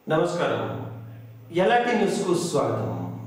నమస్కారం ఎలాంటి న్యూస్కు స్వాగతం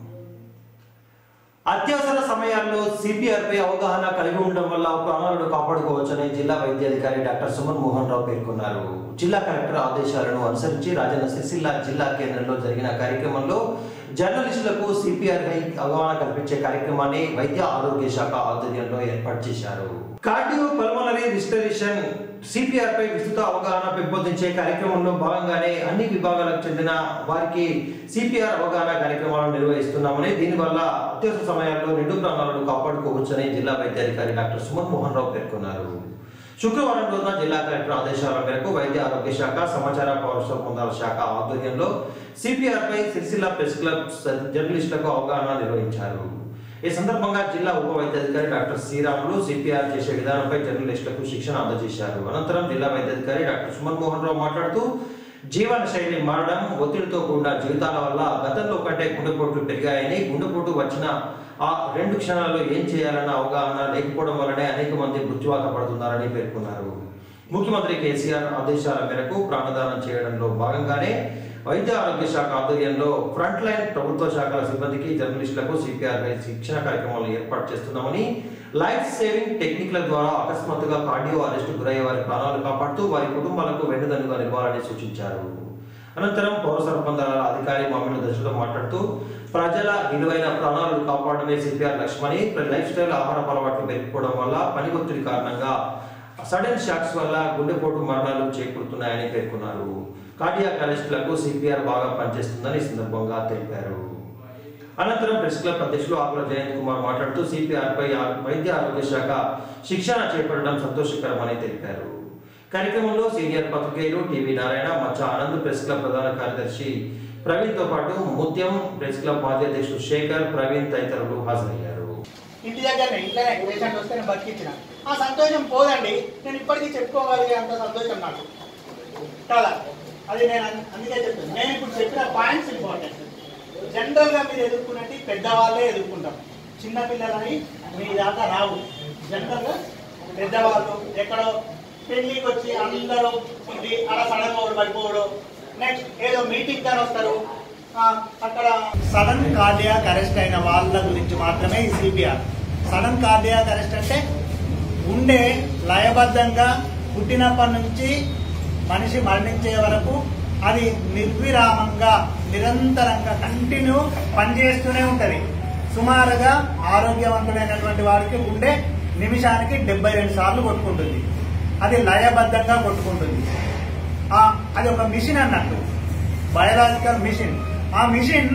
అత్యవసర సమయాల్లో సిపిఆర్ పై అవగాహన కలిగి ఉండడం వల్ల ప్రాణాలను కాపాడుకోవచ్చని జిల్లా వైద్యాధికారి డాక్టర్ సుమన్ మోహన్ రావు పేర్కొన్నారు జిల్లా కలెక్టర్ ఆదేశాలను అనుసరించి రాజన్న సిరిసిల్ల జిల్లా కేంద్రంలో జరిగిన కార్యక్రమంలో జర్నలిస్టులకు సిపిఆర్ పై అవగాహన కల్పించే కార్యక్రమాన్ని వైద్య ఆరోగ్య శాఖ ఆధ్వర్యంలో ఏర్పాటు చేశారు కార్డియో పల్మనరీ రిజిస్ట్రేషన్ సిపిఆర్ పై విస్తృత అవగాహన పెంపొందించే కార్యక్రమంలో భాగంగానే అన్ని విభాగాలకు చెందిన వారికి సిపిఆర్ అవగాహన కార్యక్రమాలను నిర్వహిస్తున్నామని దీనివల్ల అత్యవసర సమయాల్లో నిండు ప్రాణాలను కాపాడుకోవచ్చని జిల్లా వైద్యాధికారి డాక్టర్ సుమన్ మోహన్ రావు పేర్కొన్నారు శుక్రవారం రోజున జిల్లా కలెక్టర్ ఆదేశాల మేరకు వైద్య ఆరోగ్య శాఖ సమాచార పౌర సంబంధాల శాఖ ఆధ్వర్యంలో సిపిఆర్ పై సిరిసిల్ల ప్రెస్ క్లబ్ జర్నలిస్టులకు అవగాహన నిర్వహించారు ఈ సందర్భంగా జిల్లా ఉప వైద్యాధికారి డాక్టర్ శ్రీరాములు సిపిఆర్ చేసే విధానంపై జర్నలిస్టులకు శిక్షణ అందజేశారు అనంతరం జిల్లా వైద్యాధికారి డాక్టర్ సుమన్ మోహన్ రావు మాట్లాడుతూ జీవన శైలి మారడం ఒత్తిడితో కూడిన జీవితాల వల్ల గతంలో కంటే గుండెపోట్లు పెరిగాయని గుండెపోటు వచ్చిన ఆ రెండు క్షణాల్లో ఏం చేయాలన్న అవగాహన లేకపోవడం వల్లనే అనేక మంది మృత్యువాత పడుతున్నారని పేర్కొన్నారు ముఖ్యమంత్రి కేసీఆర్ ఆదేశాల మేరకు ప్రాణదానం చేయడంలో భాగంగానే వైద్య ఆరోగ్య శాఖ ఆధ్వర్యంలో ఫ్రంట్ లైన్ ప్రభుత్వ శాఖల సిబ్బందికి జర్నలిస్టులకు సిపిఆర్ శిక్షణ కార్యక్రమాలు ఏర్పాటు చేస్తున్నామని లైఫ్ సేవింగ్ టెక్నిక్ల ద్వారా అకస్మాత్తుగా కార్డియో అరెస్ట్ గురయ్యే వారి ప్రాణాలు కాపాడుతూ వారి కుటుంబాలకు వెన్నుదన్నుగా నిలవాలని సూచించారు అనంతరం పౌర సంబంధాల అధికారి మామిడి దశలో మాట్లాడుతూ ప్రజల విలువైన ప్రాణాలను కాపాడమే సిపిఆర్ లక్ష్మణి లైఫ్ స్టైల్ ఆహార అలవాట్లు పెరిగిపోవడం వల్ల పని ఒత్తిడి కారణంగా సడన్ షాక్స్ వల్ల గుండెపోటు మరణాలు చేకూరుతున్నాయని పేర్కొన్నారు కార్డియాక్ అరెస్టులకు సిపిఆర్ బాగా పనిచేస్తుందని ఈ సందర్భంగా తెలిపారు అనంతరం ప్రెస్ క్లబ్ అధ్యక్షులు ఆకుల జయంత్ కుమార్ మాట్లాడుతూ సిపిఆర్ పై ఆ- వైద్య ఆరోగ్య శాఖ శిక్షణ చేపట్టడం సంతోషకరమని తెలిపారు కార్యక్రమంలో సీనియర్ పత్రికేయులు టీవీ నారాయణ మచ్చ ఆనంద్ ప్రెస్ క్లబ్ ప్రధాన కార్యదర్శి ప్రవీణ్ తో పాటు ముత్యం ప్రెస్ క్లబ్ మాజీ అధ్యక్షుడు శేఖర్ ప్రవీణ్ తదితరులు హాజరయ్యారు ఇంటి దగ్గరనే ఇంట్లోనే పేషెంట్ వస్తే నేను బతికించిన ఆ సంతోషం పోదండి నేను ఇప్పటికీ చెప్పుకోగలిగే అంత సంతోషం నాకు కదా అది నేను అన్- అందుకే చెప్తాను నేను ఇప్పుడు చెప్పిన పాయింట్స్ ఇంపార్టెంట్ జనరల్ గా మీరు ఎదుర్కొన్నట్టు పెద్దవాళ్ళే ఎదుర్కొంటాం చిన్న పిల్లలని మీ దాకా రావు జనరల్ గా పెద్దవాళ్ళు ఎక్కడో పెళ్లికి వచ్చి అందరూ ఇది అలా సడన్ ఒకడు పడిపోవడం నెక్స్ట్ ఏదో మీటింగ్ కానీ వస్తారు ఆ, అక్కడ సడన్ కార్డియాక్ అరెస్ట్ అయిన వాళ్ళ గురించి మాత్రమే ఈ సిపిఆర్ సడన్ కార్డియాక్ అరెస్ట్ అంటే గుండె లయబద్ధంగా పుట్టినప్పటి నుంచి మనిషి మరణించే వరకు అది నిర్విరామంగా నిరంతరంగా కంటిన్యూ పనిచేస్తూనే ఉంటది సుమారుగా ఆరోగ్యవంతుడైనటువంటి వారికి గుండె నిమిషానికి డెబ్బై రెండు సార్లు కొట్టుకుంటుంది అది లయబద్ధంగా కొట్టుకుంటుంది ఆ, అది ఒక మిషన్ అన్నట్టు బయలాజికల్ మిషన్ ఆ మిషన్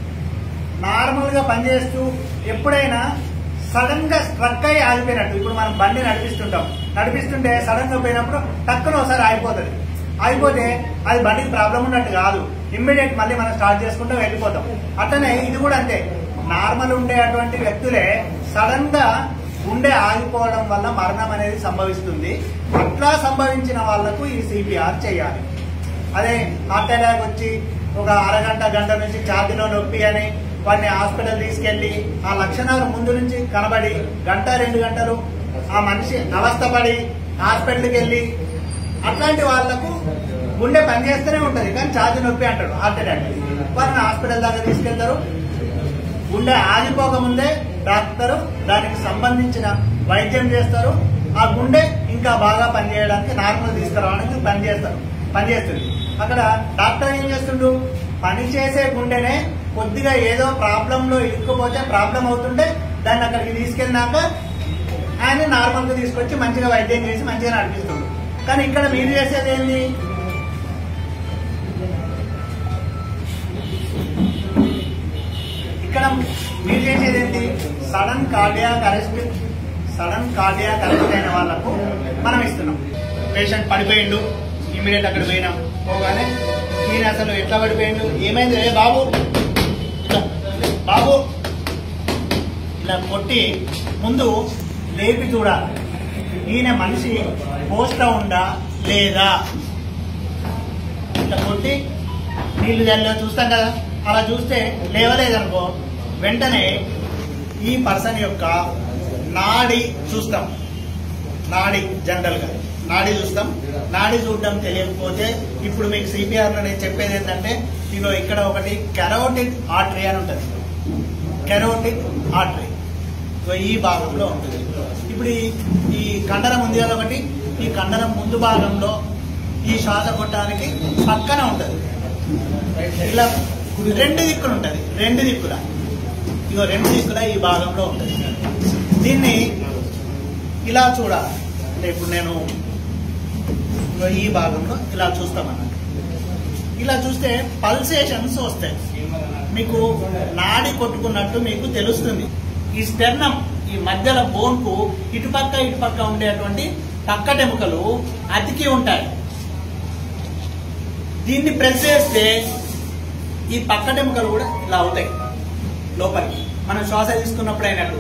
నార్మల్ గా పనిచేస్తూ ఎప్పుడైనా సడన్ గా స్ట్రక్ అయి ఆగిపోయినట్టు ఇప్పుడు మనం బండి నడిపిస్తుంటాం నడిపిస్తుంటే సడన్ గా పోయినప్పుడు టక్కున ఒకసారి ఆగిపోతుంది ఆగిపోతే అది బండికి ప్రాబ్లం ఉన్నట్టు కాదు ఇమ్మీడియట్ మళ్ళీ మనం స్టార్ట్ చేసుకుంటూ వెళ్ళిపోతాం అట్లనే ఇది కూడా అంతే నార్మల్ ఉండేటువంటి వ్యక్తులే సడన్ గా గుండె ఆగిపోవడం వల్ల మరణం అనేది సంభవిస్తుంది అట్లా సంభవించిన వాళ్లకు ఈ సిపిఆర్ చేయాలి అదే హార్ట్ అటాక్ వచ్చి ఒక అరగంట గంట నుంచి ఛాతీలో నొప్పి అని వాడిని హాస్పిటల్ తీసుకెళ్లి ఆ లక్షణాలు ముందు నుంచి కనబడి గంట రెండు గంటలు ఆ మనిషి అవస్థపడి హాస్పిటల్కి వెళ్ళి అట్లాంటి వాళ్లకు గుండె పనిచేస్తూనే ఉంటది కానీ ఛాతీ నొప్పి అంటాడు హార్ట్ అటాక్ వారిని హాస్పిటల్ దాకా తీసుకెళ్తారు గుండె ఆగిపోకముందే డాక్టరు దానికి సంబంధించిన వైద్యం చేస్తారు ఆ గుండె ఇంకా బాగా పనిచేయడానికి నార్మల్ తీసుకురావడానికి పనిచేస్తారు పనిచేస్తుంది అక్కడ డాక్టర్ ఏం చేస్తుండు పని చేసే గుండెనే కొద్దిగా ఏదో ప్రాబ్లం లో ఇరుక్కుపోతే ప్రాబ్లం అవుతుంటే దాన్ని అక్కడికి తీసుకెళ్ళినాక ఆయన నార్మల్ గా తీసుకొచ్చి మంచిగా వైద్యం చేసి మంచిగా నడిపిస్తుండు కానీ ఇక్కడ మీరు చేసేది ఏంది ఇక్కడ మీరు చేసేది ఏంటి sudden cardiac arrest sudden cardiac arrest అయిన వాళ్ళకు మనం ఇస్తున్నాం పేషెంట్ పడిపోయిండు ఇమీడియట్ అక్కడ పోయినాం పోగానే ఈయన అసలు ఎట్లా పడిపోయిండు ఏమైంది రే బాబు ఇట్లా, బాబు ఇలా కొట్టి ముందు లేపి చూడాలి ఈయన మనిషి పోస్ట్లో ఉందా లేదా ఇట్లా కొట్టి నీళ్లు జల్లి చూస్తాం కదా అలా చూస్తే లేవలేదనుకో వెంటనే ఈ పర్సన్ యొక్క నాడి చూస్తాం నాడి జనరల్ గా నాడి చూస్తాం నాడి చూడడం తెలియకపోతే ఇప్పుడు మీకు సిపిఆర్ లో నేను చెప్పేది ఏంటంటే ఇగో ఇక్కడ ఒకటి కెరోటిడ్ ఆర్టరీ అని ఉంటుంది కెరోటిడ్ ఆర్టరీ ఇగో ఈ భాగంలో ఉంటుంది ఇప్పుడు ఈ ఈ కండరం ఉంది కదా ఒకటి ఈ కండరం ముందు భాగంలో ఈ శ్వాసగొట్టానికి పక్కన ఉంటుంది ఇలా రెండు దిక్కులు ఉంటుంది రెండు దిక్కుల ఇగో రెండు దిక్కుల ఈ భాగంలో ఉంటుంది దీన్ని ఇలా చూడాలి అంటే ఇప్పుడు నేను ఇగో ఈ భాగంలో ఇలా చూస్తామన్నమాట ఇలా చూస్తే పల్సేషన్స్ వస్తాయి మీకు నాడి కొట్టుకున్నట్టు మీకు తెలుస్తుంది ఈ స్టెర్నం ఈ మధ్యల బోన్ కు ఇటుపక్క ఇటుపక్క ఉండేటువంటి పక్కటెముకలు అతికి ఉంటాయి దీన్ని ప్రెస్ చేస్తే ఈ పక్కటెముకలు కూడా ఇలా అవుతాయి లోపలికి మనం శ్వాస తీసుకున్నప్పుడు అయినట్టు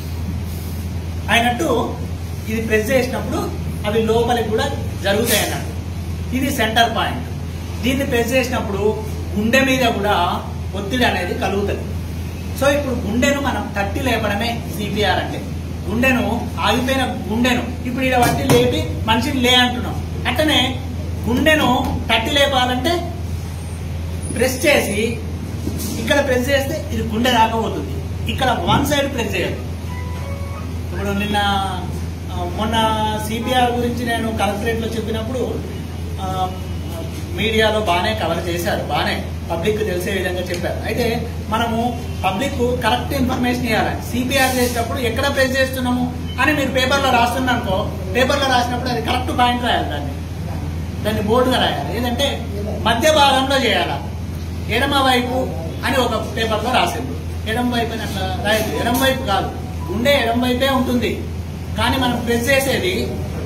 అయినట్టు ఇది ప్రెస్ చేసినప్పుడు అవి లోపలికి కూడా జరుగుతాయి అన్నట్టు ఇది సెంటర్ పాయింట్ దీన్ని ప్రెస్ చేసినప్పుడు గుండె మీద కూడా ఒత్తిడి అనేది కలుగుతుంది సో ఇప్పుడు గుండెను మనం తట్టి లేపడమే సిపిఆర్ అంటే గుండెను ఆగిపోయిన గుండెను ఇప్పుడు ఇలా బట్టి లేపి మనిషిని లే అంటున్నాం అట్టనే గుండెను తట్టి లేపాలంటే ప్రెస్ చేసి ఇక్కడ ప్రెస్ చేస్తే ఇది గుండె రాకపోతుంది ఇక్కడ వన్ సైడ్ ప్రెస్ చేయాలి ఇప్పుడు నిన్న ఆ, మొన్న సిపిఆర్ గురించి నేను కలెక్టరేట్ లో చెప్పినప్పుడు ఆ, మీడియాలో బాగానే కవర్ చేశారు బాగానే పబ్లిక్ తెలిసే విధంగా చెప్పారు అయితే మనము పబ్లిక్ కరెక్ట్ ఇన్ఫర్మేషన్ ఇవ్వాలి సిపిఆర్ చేసేటప్పుడు ఎక్కడ ప్రెస్ చేస్తున్నాము అని మీరు పేపర్లో రాస్తున్నారనుకో పేపర్లో రాసినప్పుడు అది కరెక్ట్ పాయింట్ రాయాలి దాన్ని దాన్ని బోర్డుగా రాయాలి ఏదంటే మధ్య భాగంలో చేయాలి ఎడమ వైపు అని ఒక పేపర్లో రాసింది ఎడమ వైపు అని అట్లా రాయదు ఎడమ వైపు కాదు గుండె ఎడమ వైపే ఉంటుంది కానీ మనం ప్రెస్ చేసేది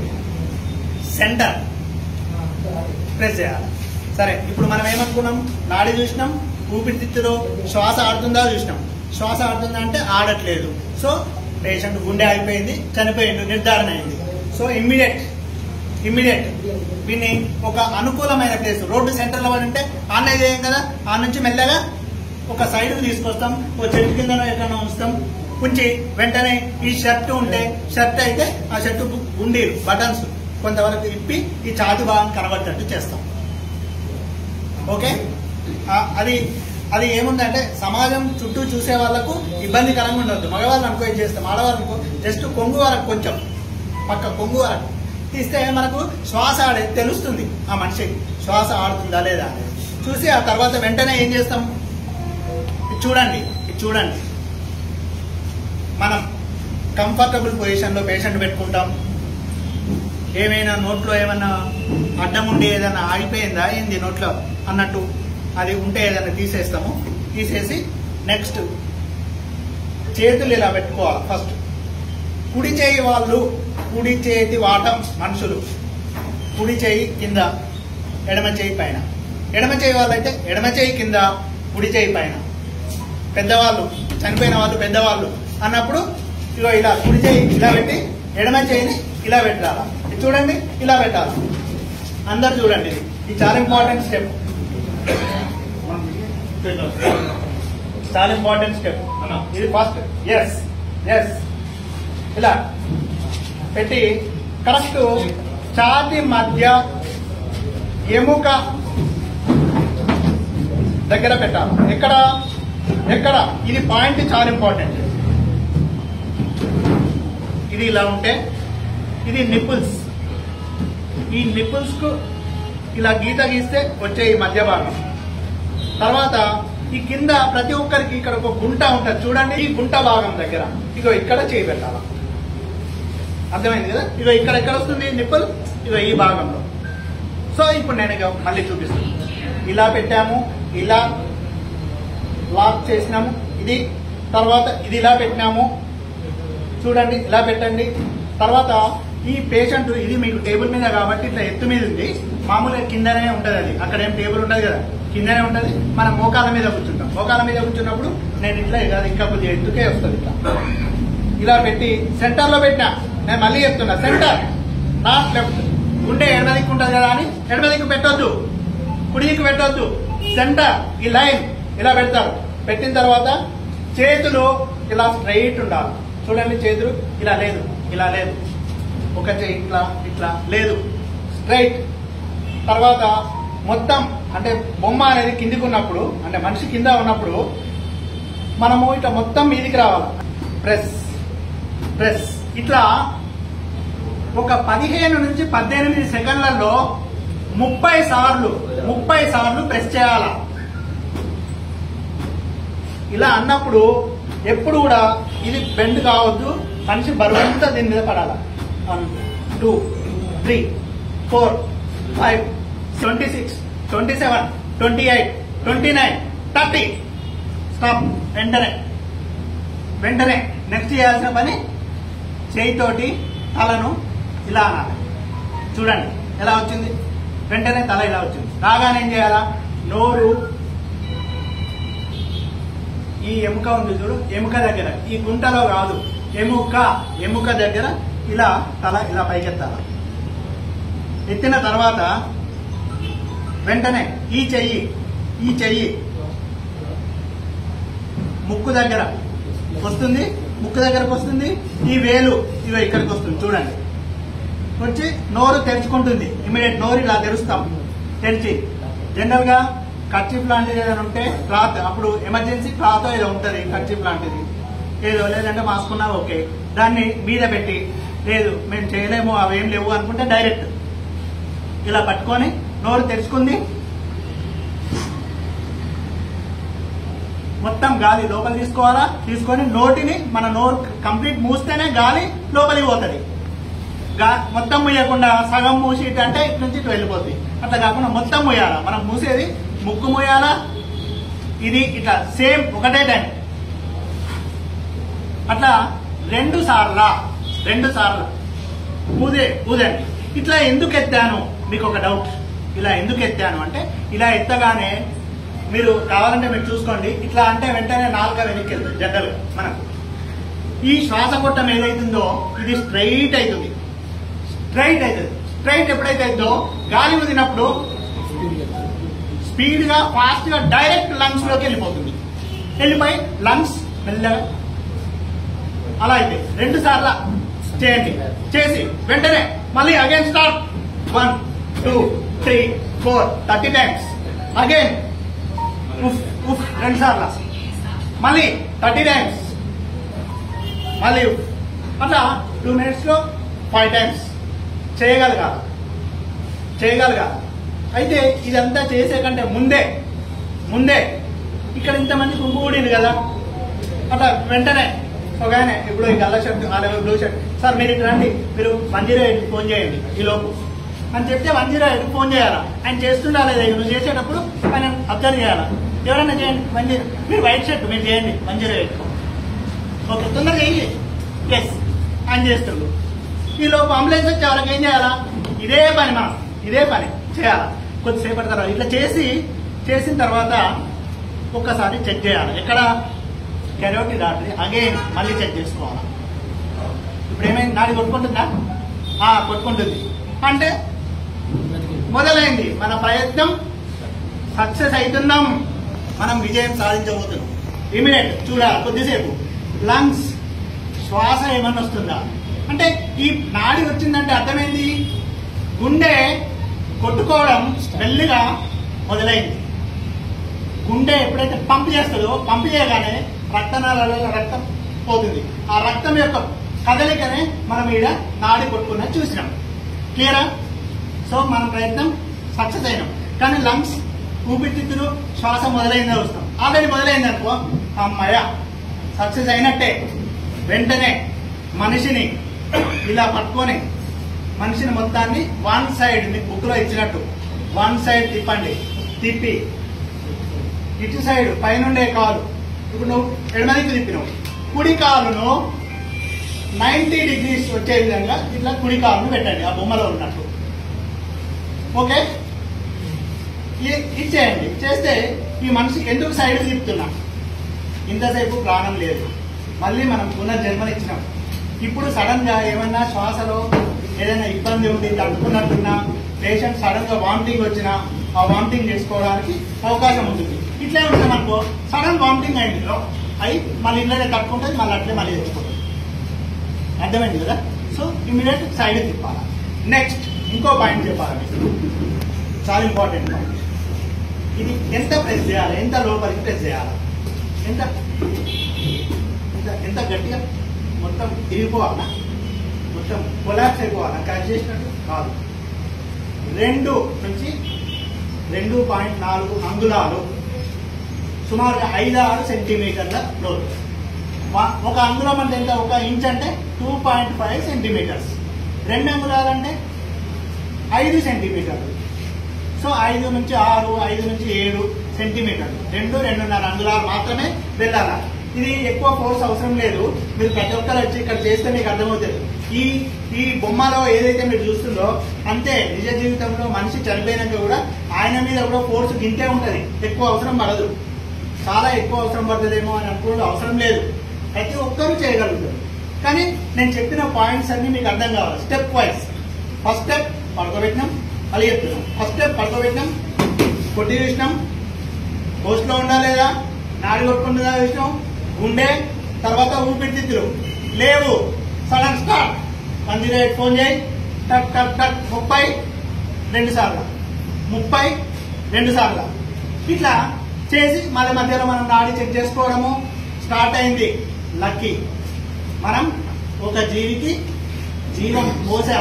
సెంటర్ ప్రెస్ చేయాలి సరే ఇప్పుడు మనం ఏమనుకున్నాం నాడి చూసినాం ఊపిరితిత్తులో శ్వాస ఆడుతుందా చూసినాం శ్వాస ఆడుతుందా అంటే ఆడట్లేదు సో పేషెంట్ గుండె ఆగిపోయింది చనిపోయింది నిర్ధారణ అయింది సో ఇమ్మీడియట్ ఇమ్మీడియట్ దీన్ని ఒక అనుకూలమైన ప్లేస్ రోడ్డు సెంటర్లో పడి ఉంటే ఆన్నే చేయం కదా ఆ నుంచి మెల్లగా ఒక సైడ్ తీసుకొస్తాం ఓ చెట్టు కింద ఎక్కడ ఉంచుతాం ఉంచి వెంటనే ఈ షర్ట్ ఉంటే షర్ట్ అయితే ఆ షర్ట్ గుండీలు బటన్స్ కొంతవరకు ఇప్పి ఈ చాటు భాగం కనబడ్డట్టు చేస్తాం ఓకే ఆ, అది అది ఏముందంటే సమాజం చుట్టూ చూసే వాళ్ళకు ఇబ్బందికరంగా ఉండొద్దు మగవాళ్ళు అనుకో ఇది చేస్తాం ఆడవాళ్ళు అనుకో జస్ట్ కొంగు వరకు కొంచెం పక్క కొంగు వరకు తీస్తే మనకు శ్వాస ఆడే తెలుస్తుంది ఆ మనిషికి శ్వాస ఆడుతుందా లేదా అనేది చూసి ఆ తర్వాత వెంటనే ఏం చేస్తాం ఇది చూడండి ఇది చూడండి మనం కంఫర్టబుల్ పొజిషన్లో పేషెంట్ పెట్టుకుంటాం ఏమైనా నోట్లో ఏమన్నా అడ్డం ఉండి ఏదైనా ఆగిపోయిందా ఏంది నోట్లో అన్నట్టు అది ఉంటే ఏదైనా తీసేస్తాము తీసేసి నెక్స్ట్ చేతులు ఇలా పెట్టుకోవాలి ఫస్ట్ కుడి చేయి వాళ్ళు కుడి చేతి వాటం మనుషులు కుడి చేయి కింద ఎడమ చేయి పైన ఎడమ చేయి వాళ్ళైతే ఎడమ చేయి కింద కుడి చేయి పైన పెద్దవాళ్ళు చనిపోయిన వాళ్ళు పెద్దవాళ్ళు అన్నప్పుడు ఇగో ఇలా కుడి చేయి ఇలా పెట్టి ఎడమ చేయిని ఇలా పెట్టాలి ఇది చూడండి ఇలా పెట్టాలి అందరు చూడండి ఇది ఇది చాలా ఇంపార్టెంట్ స్టెప్ చాలా ఇంపార్టెంట్ స్టెప్ ఇది ఫస్ట్ ఎస్ ఎస్ ఇలా పెట్టి కరెక్ట్ ఛాతి మధ్య ఎముక దగ్గర పెట్టాలి ఎక్కడ ఎక్కడ ఇది పాయింట్ చాలా ఇంపార్టెంట్ ఇది ఇలా ఉంటే ఇది నిపుల్స్ ఈ నిపుల్స్ కు ఇలా గీత గీస్తే వచ్చే ఈ మధ్య భాగం తర్వాత ఈ కింద ప్రతి ఒక్కరికి ఇక్కడ ఒక గుంట ఉంటుంది చూడండి ఈ గుంట భాగం దగ్గర ఇగో ఇక్కడ చేయి పెట్టాలి అర్థమైంది కదా ఇగో ఇక్కడ ఎక్కడ వస్తుంది నిప్పుల్ ఇగో ఈ భాగంలో సో ఇప్పుడు నేను ఇక మళ్ళీ చూపిస్తాను ఇలా పెట్టాము ఇలా లాక్ చేసినాము ఇది తర్వాత ఇది ఇలా పెట్టినాము చూడండి ఇలా పెట్టండి తర్వాత ఈ పేషెంట్ ఇది మీకు టేబుల్ మీద కాబట్టి ఇట్లా ఎత్తు మీద ఉంది మామూలుగా కిందనే ఉంటది అది అక్కడ ఏం టేబుల్ ఉండదు కదా కిందనే ఉంటది మనం మోకాల మీద కూర్చుంటాం మోకాల మీద కూర్చున్నప్పుడు నేను ఇట్లా ఇక ఇంకా కొద్దిగా ఎత్తుకే వస్తుంది ఇట్లా ఇలా పెట్టి సెంటర్ లో పెట్టినా నేను మళ్ళీ చెప్తున్నా సెంటర్ నాట్ లెఫ్ట్ గుండె ఎడమ దిక్కు ఉంటుంది కదా అని ఎడమ దిక్కు పెట్టొద్దు కుడి దిక్కు పెట్టొద్దు సెంటర్ ఈ లైన్ ఇలా పెడతారు పెట్టిన తర్వాత చేతులు ఇలా స్ట్రైట్ ఉండాలి చూడండి చేతులు ఇలా లేదు ఇలా లేదు ఒక చేయి ఇట్లా ఇట్లా లేదు స్ట్రైట్ తర్వాత మొత్తం అంటే బొమ్మ అనేది కిందికి ఉన్నప్పుడు అంటే మనిషి కింద ఉన్నప్పుడు మనము ఇట్లా మొత్తం మీదికి రావాలి ప్రెస్ ప్రెస్ ఇట్లా ఒక పదిహేను నుంచి పద్దెనిమిది సెకండ్లలో ముప్పై సార్లు ముప్పై సార్లు ప్రెస్ చేయాల ఇలా అన్నప్పుడు ఎప్పుడు కూడా ఇది బెండ్ కావద్దు మనిషి బరువంతా దీని మీద పడాల one two three four five twenty six twenty seven twenty eight twenty nine thirty stop వెంటనే వెంటనే నెక్స్ట్ చేయాల్సిన పని చేయితోటి తలను ఇలా అనాలి చూడండి ఎలా వచ్చింది వెంటనే తల ఇలా వచ్చింది రాగానే ఏం చేయాలా నోరు ఈ ఎముక ఉంది చూడు ఎముక దగ్గర ఈ గుంటలో కాదు ఎముక ఎముక దగ్గర ఇలా తల ఇలా పైకెత్తాల ఎత్తిన తర్వాత వెంటనే ఈ చెయ్యి ఈ చెయ్యి ముక్కు దగ్గర వస్తుంది ముక్కు దగ్గరకు వస్తుంది ఈ వేలు ఇవి ఇక్కడికి వస్తుంది చూడండి వచ్చి నోరు తెరుచుకుంటుంది ఇమీడియట్ నోరు ఇలా తెరుస్తాం తెరిచి జనరల్ గా కర్చీఫ్ లాంటిది ఏదైనా ఉంటే క్లాత్ అప్పుడు ఎమర్జెన్సీ క్లాత్ ఏదో ఉంటుంది కర్చీఫ్ లాంటిది ఏదో లేదంటే మాస్కున్నా ఓకే దాన్ని మీద పెట్టి లేదు మేము చేయలేము అవేం లేవు అనుకుంటే డైరెక్ట్ ఇలా పట్టుకొని నోరు తెరుచుకుంది మొత్తం గాలి లోపల తీసుకోవాలా తీసుకొని నోటిని మన నోరు కంప్లీట్ మూస్తేనే గాలి లోపలికి పోతుంది గా- మొత్తం మూయకుండా సగం మూసి ఇటు అంటే ఇటు నుంచి ఇటు వెళ్ళిపోతుంది అట్లా కాకుండా మొత్తం మూయాలా మనం మూసేది ముక్కు మూయాలా ఇది ఇట్లా సేమ్ ఒకటే టైం అట్లా రెండు సార్ల రెండు సార్లు ఊదే ఊదండి ఇట్లా ఎందుకు ఎత్తాను మీకు ఒక డౌట్ ఇలా ఎందుకు ఎత్తాను అంటే ఇలా ఎత్తగానే మీరు కావాలంటే మీరు చూసుకోండి ఇట్లా అంటే వెంటనే నాలుక వెనక్కి వెళ్తుంది జనరల్ మనకు ఈ శ్వాసకొట్టం ఏదైతుందో ఇది స్ట్రైట్ అవుతుంది స్ట్రైట్ అవుతుంది స్ట్రైట్ ఎప్పుడైతే అవుతుందో గాలి వదిలినప్పుడు స్పీడ్ గా ఫాస్ట్ గా డైరెక్ట్ లంగ్స్ లోకి వెళ్ళిపోతుంది వెళ్ళిపోయి లంగ్స్ మెల్లగా అలా అయితే రెండు సార్లు చేయండి చేసి వెంటనే మళ్ళీ again start one two three four thirty times again ఉఫ్ ఉఫ్ రెండు సార్లు మళ్ళీ థర్టీ టైమ్స్ మళ్ళీ ఉఫ్. అట్లా టూ మినిట్స్ లో ఫైవ్ టైమ్స్ చేయగలగాలి చేయగలగాలి అయితే ఇదంతా చేసే కంటే ముందే ముందే ఇక్కడ ఇంతమంది గుంపుకూడింది కదా అట్లా వెంటనే ఒక ఆయన ఇప్పుడు ఈ గల్ల షర్ట్ అలాగే బ్లూ షర్ట్ సార్ మీరు ఇక్కడ రండి మీరు వన్ జీరో ఎయిట్ ఫోన్ చేయండి ఈ లోపు అని చెప్తే వన్ జీరో ఎయిట్ ఫోన్ చేయాలా ఆయన చేస్తుండా లేదా నువ్వు చేసేటప్పుడు ఆయన అబ్జర్వ్ చేయాలా ఎవరైనా చేయండి వన్ జీరో మీరు వైట్ షర్ట్ మీరు చేయండి వన్ జీరో ఎయిట్ ఓకే తొందరగా చేయండి ఎస్ ఆయన చేస్తుండు ఈ లోపు అంబులెన్స్ వచ్చే వాళ్ళకి ఏం చేయాలా ఇదే పని మనం ఇదే పని చేయాలా కొద్దిసేపటి తర్వాత ఇట్లా చేసి చేసిన తర్వాత ఒక్కసారి చెక్ చేయాలి ఎక్కడ కెరోటి దాటి అగైన్ మళ్ళీ చెక్ చేసుకోవాలి ఇప్పుడు ఏమైంది నాడి కొట్టుకుంటుందా ఆ, కొట్టుకుంటుంది అంటే మొదలైంది మన ప్రయత్నం సక్సెస్ అవుతున్నాం మనం విజయం సాధించబోతున్నాం ఇమీడియట్ చూడాలి కొద్దిసేపు లంగ్స్ శ్వాస ఏమన్నా వస్తుందా అంటే ఈ నాడి వచ్చిందంటే అర్థమైంది గుండె కొట్టుకోవడం మెల్లిగా మొదలైంది గుండె ఎప్పుడైతే పంప్ చేస్తుందో పంప్ చేయగానే రక్తనాళాలలో రక్తం పోతుంది ఆ రక్తం యొక్క కదలికనే మనం ఈడ నాడి కొట్టుకున్న చూసినాం క్లియరా సో మన ప్రయత్నం సక్సెస్ అయినాం కానీ లంగ్స్ ఊపిరితిత్తులు శ్వాస మొదలైందే వస్తాం ఆల్రెడీ మొదలైంది అనుకో అమ్మాయ సక్సెస్ అయినట్టే వెంటనే మనిషిని ఇలా పట్టుకొని మనిషిని మొత్తాన్ని వన్ సైడ్ మీకు బుక్ లో ఇచ్చినట్టు వన్ సైడ్ తిప్పండి తిప్పి ఇటు సైడ్ పైనుండే కాలు ఇప్పుడు నువ్వు ఎడమ దిక్కు తిప్పినావు కుడి కాలును నైన్టీ డిగ్రీస్ వచ్చే విధంగా ఇట్లా కుడి కాలును పెట్టండి ఆ బొమ్మలో ఉన్నట్టు ఓకే ఇ- ఇచ్చేయండి చేస్తే ఈ మనిషి ఎందుకు సైడ్ తిప్పుతున్నా ఇంతసేపు ప్రాణం లేదు మళ్ళీ మనం పునర్జన్మనిచ్చినాం ఇప్పుడు సడన్ గా ఏమన్నా శ్వాసలో ఏదైనా ఇబ్బంది ఉండి తట్టుకున్నట్టున్నా పేషెంట్ సడన్ గా వామిటింగ్ వచ్చినా ఆ వామిటింగ్ చేసుకోవడానికి అవకాశం ఉంటుంది ఇట్లే ఉంటాం అనుకో సడన్ వామిటింగ్ అయింది లో అయి మళ్ళీ ఇట్లనే తట్టుకుంటుంది మళ్ళీ అట్లే మళ్ళీ తెచ్చుకుంటుంది అర్థమైంది కదా సో ఇమీడియట్ సైడ్ తిప్పాలి నెక్స్ట్ ఇంకో పాయింట్ చెప్పాలి మీకు చాలా ఇంపార్టెంట్ ఇది ఎంత ప్రెస్ చేయాలి ఎంత లోపలికి ప్రెస్ చేయాలి ఎంత ఎంత ఎంత గట్టిగా మొత్తం తిరిగిపోవాలా మొత్తం కొలాప్స్ అయిపోవాలా కట్ చేసినట్టు కాదు రెండు నుంచి రెండు పాయింట్ నాలుగు అంగుళాలు సుమారుగా ఐదు ఆరు సెంటీమీటర్ల లోతు వా- ఒక అంగుళం అంటే ఎంత ఒక ఇంచ్ అంటే టూ పాయింట్ ఫైవ్ సెంటీమీటర్స్ రెండు అంగుళాలు అంటే ఐదు సెంటీమీటర్లు సో ఐదు నుంచి ఆరు ఐదు నుంచి ఏడు సెంటీమీటర్లు రెండు రెండున్నర అంగుళాలు మాత్రమే వెళ్ళాల ఇది ఎక్కువ ఫోర్స్ అవసరం లేదు మీరు ప్రతి ఒక్కరు వచ్చి ఇక్కడ చేస్తే మీకు అర్థమవుతుంది ఈ ఈ బొమ్మలో ఏదైతే మీరు చూస్తుందో అంతే నిజ జీవితంలో మనిషి చనిపోయినాక కూడా ఆయన మీద కూడా ఫోర్స్ గింతే ఉంటది ఎక్కువ అవసరం పడదు చాలా ఎక్కువ అవసరం పడుతుందేమో అని అనుకోవడం అవసరం లేదు ప్రతి ఒక్కరూ చేయగలుగుతారు కానీ నేను చెప్పిన పాయింట్స్ అన్ని మీకు అర్థం కావాలి స్టెప్ వైజ్ ఫస్ట్ స్టెప్ పడుకోబెట్టినాం మళ్ళీ చెప్తున్నాం ఫస్ట్ స్టెప్ పడుకోబెట్టినాం కొట్టి చూసినాం పోస్ట్లో ఉందా లేదా నాడి కొట్టుకుంటుందా చూసినాం గుండె తర్వాత ఊపిరితిత్తులు లేవు sudden start one zero eight phone చేయి టక్ టక్ టక్ ముప్పై రెండు సార్లు ముప్పై రెండు సార్లు ఇట్లా చేసి మళ్ళీ మధ్యలో మనం నాడి చెక్ చేసుకోవడము స్టార్ట్ అయింది లక్కీ మనం ఒక జీవికి జీవం పోసాం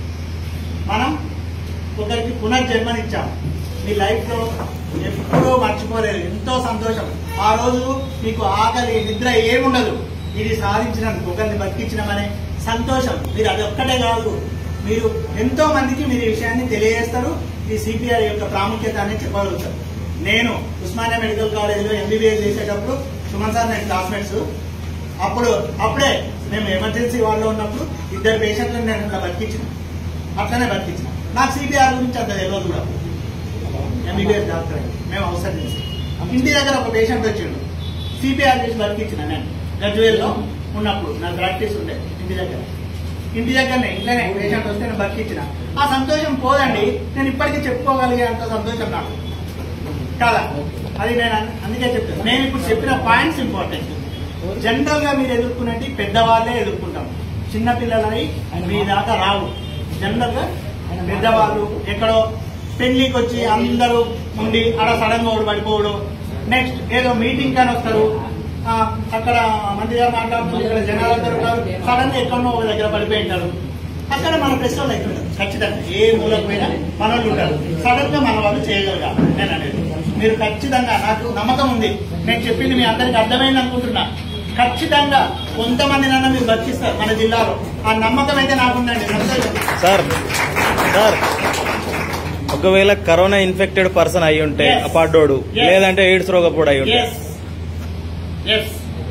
మనం ఒకరికి పునర్జన్మనిచ్చాం మీ లైఫ్ లో ఎప్పుడూ మర్చిపోలేదు ఎంతో సంతోషం ఆ రోజు మీకు ఆకలి నిద్ర ఏముండదు ఇది సాధించినందుకు ఒకరిని బతికించినామనే సంతోషం మీరు అది ఒక్కటే కాదు మీరు ఎంతో మందికి మీరు ఈ విషయాన్ని తెలియజేస్తారు ఈ సిపిఆర్ యొక్క ప్రాముఖ్యత అనేది చెప్పగలుగుతారు నేను ఉస్మానియా మెడికల్ కాలేజీలో ఎంబీబీఎస్ చేసేటప్పుడు సుమన్ సార్ నేను క్లాస్మేట్స్ అప్పుడు అప్పుడే మేము ఎమర్జెన్సీ వార్డులో ఉన్నప్పుడు ఇద్దరు పేషెంట్లను నేను అట్లా బతికించిన అట్లనే బతికించిన నాకు సిపిఆర్ గురించి అంత తెలియదు కూడా ఎంబీబీఎస్ డాక్టర్ అయ్యి. మేము అవసరం చేసి ఇంటి దగ్గర ఒక పేషెంట్ వచ్చిండు సిపిఆర్ చేసి బతికించిన నేను గజ్వేల్లో ఉన్నప్పుడు నా ప్రాక్టీస్ ఉండే ఇంటి దగ్గర ఇంటి దగ్గరనే ఇంట్లోనే పేషెంట్ వస్తే నేను బతికించిన ఆ సంతోషం పోదండి నేను ఇప్పటికీ చెప్పుకోగలిగే అంత సంతోషం నాకు చాలా అది నేను అన్- అందుకే చెప్తాను నేను ఇప్పుడు చెప్పిన పాయింట్స్ ఇంపార్టెంట్ జనరల్ గా మీరు ఎదుర్కొనేది పెద్దవాళ్ళే ఎదుర్కొంటాం చిన్న పిల్లలని మీ దాకా రావు జనరల్ గా పెద్దవాళ్ళు ఎక్కడో పెళ్లికి వచ్చి అందరూ ఉండి అక్కడ సడన్ గా ఒకడు పడిపోవడం నెక్స్ట్ ఏదో మీటింగ్ కానీ వస్తారు ఆ, అక్కడ మంది గారు మాట్లాడుతుంది ఇక్కడ జనాలందరూ ఉంటారు సడన్ గా ఎక్కడో ఒక దగ్గర పడిపోయి ఉంటారు అక్కడ మన ప్రెస్ వాళ్ళు అవుతుంటారు ఖచ్చితంగా ఏ మూలకు పోయినా మన వాళ్ళు ఉంటారు సడన్ గా మన వాళ్ళు చేయగలగాలి నేను అనేది మీరు ఖచ్చితంగా నాకు నమ్మకం ఉంది నేను చెప్పింది మీ అందరికి అర్థమైంది అనుకుంటున్నా ఖచ్చితంగా కొంతమందినన్నా మీరు బతికిస్తారు మన జిల్లాలో ఆ నమ్మకం అయితే నాకుందండి సంతోషం. సార్ సార్ ఒకవేళ కరోనా ఇన్ఫెక్టెడ్ పర్సన్ అయి ఉంటే Yes. అపార్డోడు Yes. లేదంటే ఎయిడ్స్ రోగపోడు అయి ఉంటే Yes. Yes.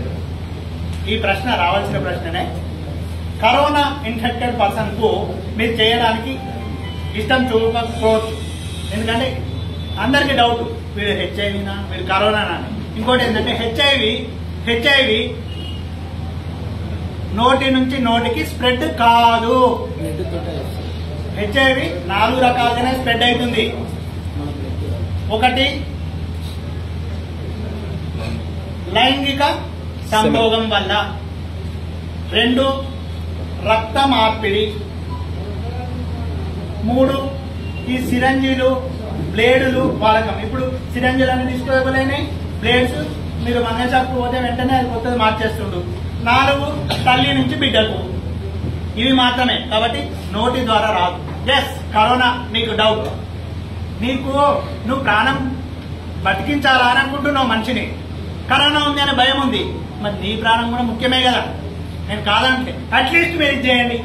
ఈ ప్రశ్న రావాల్సిన ప్రశ్ననే కరోనా ఇన్ఫెక్టెడ్ పర్సన్ కు మీరు చేయడానికి ఇష్టం చూపకపోవచ్చు ఎందుకంటే అందరికి డౌట్ వీడు హెచ్ఐవినా వీడు కరోనానా అని ఇంకోటి ఏంటంటే హెచ్ఐవి హెచ్ఐవి నోటి నుంచి నోటికి స్ప్రెడ్ కాదు హెచ్ఐవి నాలుగు రకాలుగానే స్ప్రెడ్ అవుతుంది ఒకటి లైంగిక సంభోగం వల్ల రెండు రక్త మార్పిడి మూడు ఈ సిరంజీలు బ్లేడులు వాడకం ఇప్పుడు సిరంజీలు అన్ని తీసుకోలేని బ్లేడ్స్ మీరు మంగళ షాప్కి పోతే వెంటనే అది కొత్తది మార్చేస్తుండు నాలుగు తల్లి నుంచి బిడ్డకు ఇవి మాత్రమే కాబట్టి నోటి ద్వారా రాదు ఎస్ కరోనా నీకు డౌట్ నీకు నువ్వు ప్రాణం బతికించాలా అని అనుకుంటున్నావు మనిషిని కరోనా ఉంది అనే భయం ఉంది మరి నీ ప్రాణం కూడా ముఖ్యమే కదా నేను కాదంటే అట్లీస్ట్ మీరు ఇది చేయండి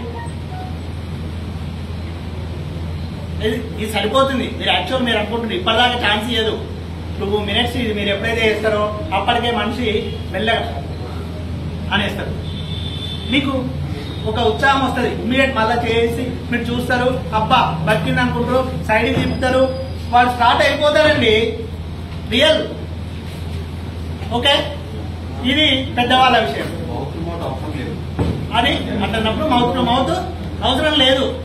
ఇది ఇది సరిపోతుంది మీరు యాక్చువల్ మీరు అనుకుంటున్నారు ఇప్పటిదాకా ఛాన్స్ ఇవ్వదు టూ మినిట్స్ ఇది మీరు ఎప్పుడైతే చేస్తారో అప్పటికే మనిషి మెల్లగా అనేస్తారు మీకు ఒక ఉత్సాహం వస్తుంది ఇమీడియట్ మళ్ళా చేసి మీరు చూస్తారు అబ్బా బతికింది అనుకుంటారు సైడ్ తిప్పుతారు వాడు స్టార్ట్ అయిపోతారండి రియల్ ఓకే ఇది పెద్దవాళ్ళ విషయం అది అంటున్నప్పుడు మౌత్ టు మౌత్ అవసరం లేదు